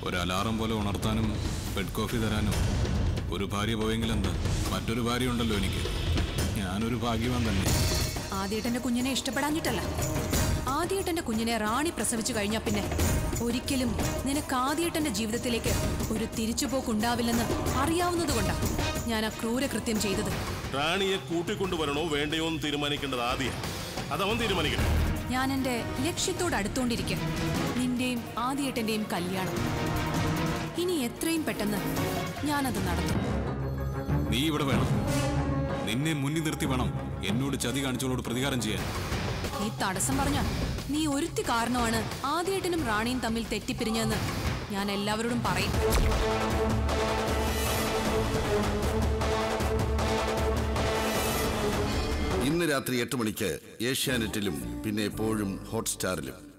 ഒരു അലാറം പോലെ ഉണർത്താനും bed coffee തരാനും ഒരു ഭാര്യ പോയെങ്കിൽ എന്താ മറ്റൊരു ഭാര്യ ഉണ്ടല്ലോ എനിക്ക് ഞാനൊരു ഭാഗ്യവാൻ തന്നെ ആദ്യേട്ടന്റെ കുഞ്ഞിനെ ഇഷ്ടപ്പെടാഞ്ഞിട്ടല്ല ആദ്യേട്ടന്റെ കുഞ്ഞിനെ റാണി പ്രസവിച്ചു കഴിഞ്ഞാ പിന്നെ ഒരിക്കലും നിനക്ക് ആദ്യേട്ടന്റെ ജീവിതത്തിലേക്ക് ഒരു തിരിച്ചുപോക്കുണ്ടാവില്ലെന്ന് അറിയാവുന്നതുകൊണ്ടാ ഞാൻ ആ ക്രൂരകൃത്യം ചെയ്തത് റാണിയെ കൂട്ടിക്കൊണ്ടുവരണോ വേണ്ടയോ എന്ന് തീരുമാനിക്കേണ്ടത് ആദ്യം അതവൻ തീരുമാനിക്കട്ടെ ഞാൻ എന്റെ ലക്ഷ്യത്തോട് അടുത്തോണ്ടിരിക്കും നിന്റെയും ആദ്യേട്ടന്റെയും കല്യാണം ഇനി എത്രയും പെട്ടെന്ന് ഞാനത് നടത്തും നീ ഇവിടെ വേണം നിന്നെ മുന്നിൽ നിർത്തി വേണം എന്നോട് ചതി കാണിച്ചവളോട് പ്രതികാരം ചെയ്യാൻ നീ തടസ്സം പറഞ്ഞ നീ ഒരുത്തി കാരണമാണ് ആദ്യേട്ടനും റാണിയും തമ്മിൽ തെറ്റിപ്പിരിഞ്ഞതെന്ന് ഞാൻ എല്ലാവരോടും പറയും ഇന്ന് രാത്രി എട്ട് മണിക്ക് ഏഷ്യാനെറ്റിലും പിന്നെ എപ്പോഴും ഹോട്ട്സ്റ്റാറിലും